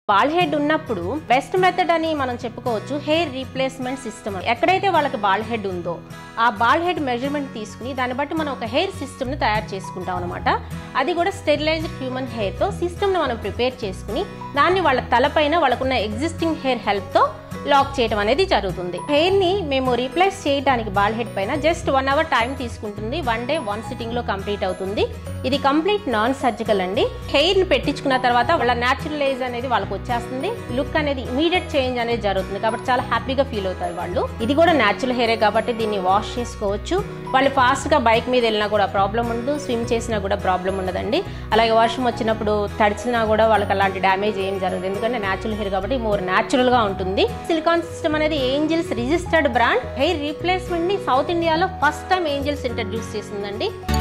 ball head ఉన్నప్పుడు best method అని మనం చెప్పుకోవచ్చు హెయిర్ రీప్లేస్మెంట్ సిస్టమ్ ఎక్కడైతే వాళ్ళకి బాల్ హెడ్ ఉందో ఆ బాల్ హెడ్ మెజర్మెంట్ తీసుకుని దాన్ని బట్టి మనం ఒక హెయిర్ సిస్టమ్ని తయారు చేసుకుంటాం అనమాట అది కూడా స్టెరిలైజ్డ్ హ్యూమన్ హెయిర్తో సిస్టమ్ని మనం ప్రిపేర్ చేసుకుని దాన్ని వాళ్ళ తలపైన వాళ్ళకున్న ఎగ్జిస్టింగ్ హెయిర్ హెల్ప్తో లాక్ చేయడం అనేది జరుగుతుంది హెయిర్ ని మేము రీప్లేస్ చేయడానికి బాల్ హెడ్ పైన జస్ట్ వన్ అవర్ టైం తీసుకుంటుంది వన్ డే వన్ సిట్టింగ్ లో కంప్లీట్ అవుతుంది ఇది కంప్లీట్ నాన్ సర్జికల్ అండి హెయిర్ ని పెట్టించుకున్న తర్వాత వాళ్ళ న్యాచురల్ ఏజ్ అనేది వాళ్ళకి వచ్చేస్తుంది లుక్ అనేది ఇమీడియట్ చేంజ్ అనేది జరుగుతుంది కాబట్టి చాలా హ్యాపీగా ఫీల్ అవుతారు వాళ్ళు ఇది కూడా న్యాచురల్ హెయిరే కాబట్టి దీన్ని వాష్ చేసుకోవచ్చు వాళ్ళు ఫాస్ట్ గా బైక్ మీద వెళ్ళినా కూడా ప్రాబ్లం ఉండదు స్విమ్ చేసినా కూడా ప్రాబ్లం ఉండదండి అలాగే వర్షం వచ్చినప్పుడు తడిచినా కూడా వాళ్ళకి అలాంటి డ్యామేజ్ ఏం జరగదు ఎందుకంటే న్యాచురల్ హెయిర్ కాబట్టి మోర్ న్యాచురల్ గా ఉంటుంది సిలికాన్ సిస్టమ్ అనేది Angels registered brand hair replacement ని సౌత్ ఇండియాలో ఫస్ట్ టైం ఏంజిల్స్ ఇంట్రడ్యూస్ చేసిందండి